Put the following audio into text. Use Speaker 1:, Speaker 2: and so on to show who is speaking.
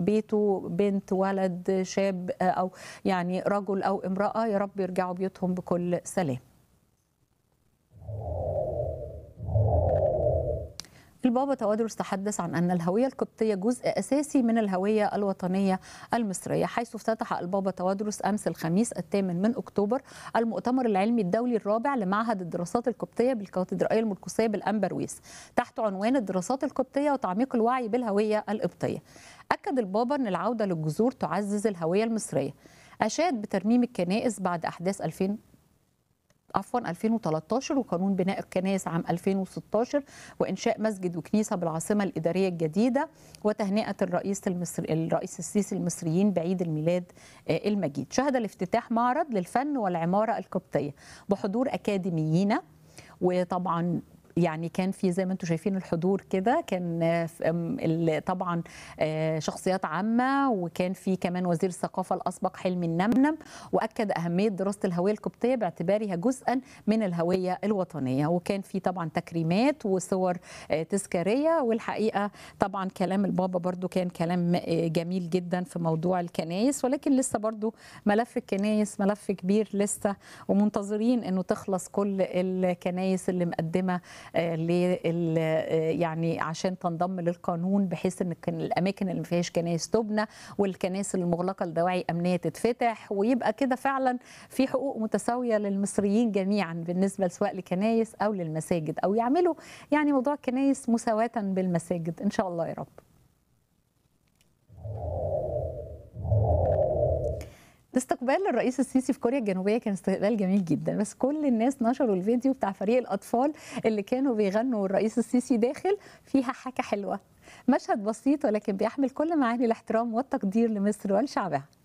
Speaker 1: بيته بنت ولد شاب او يعني رجل او امراه يا رب يرجعوا بيوتهم بكل سلام البابا توادرس تحدث عن أن الهوية القبطية جزء أساسي من الهوية الوطنية المصرية حيث افتتح البابا توادرس أمس الخميس الثامن من أكتوبر المؤتمر العلمي الدولي الرابع لمعهد الدراسات القبطية بالكاتدرائية المرقسية بالأنبرويس تحت عنوان الدراسات القبطية وتعميق الوعي بالهوية القبطية أكد البابا أن العودة للجذور تعزز الهوية المصرية أشاد بترميم الكنائس بعد أحداث 2000 عفوا 2013 وقانون بناء الكنائس عام 2016 وانشاء مسجد وكنيسه بالعاصمه الاداريه الجديده وتهنئه الرئيس المصري الرئيس السيسي المصريين بعيد الميلاد المجيد. شهد الافتتاح معرض للفن والعماره القبطيه بحضور اكاديميين وطبعا يعني كان في زي ما انتم شايفين الحضور كده كان طبعا شخصيات عامه وكان في كمان وزير الثقافه الاسبق حلمي النمنم واكد اهميه دراسه الهويه القبطيه باعتبارها جزءا من الهويه الوطنيه وكان في طبعا تكريمات وصور تذكاريه والحقيقه طبعا كلام البابا برضو كان كلام جميل جدا في موضوع الكنايس ولكن لسه برضو ملف الكنايس ملف كبير لسه ومنتظرين انه تخلص كل الكنايس اللي مقدمه يعني عشان تنضم للقانون بحيث ان الاماكن اللي ما فيهاش كنائس تبنى والكنائس المغلقه لدواعي امنيه تتفتح ويبقى كده فعلا في حقوق متساويه للمصريين جميعا بالنسبه سواء لكنائس او للمساجد او يعملوا يعني موضوع الكنائس مساواه بالمساجد ان شاء الله يا رب. استقبال الرئيس السيسي في كوريا الجنوبيه كان استقبال جميل جدا بس كل الناس نشروا الفيديو بتاع فريق الاطفال اللي كانوا بيغنوا الرئيس السيسي داخل فيها حاجه حلوه مشهد بسيط ولكن بيحمل كل معاني الاحترام والتقدير لمصر ولشعبها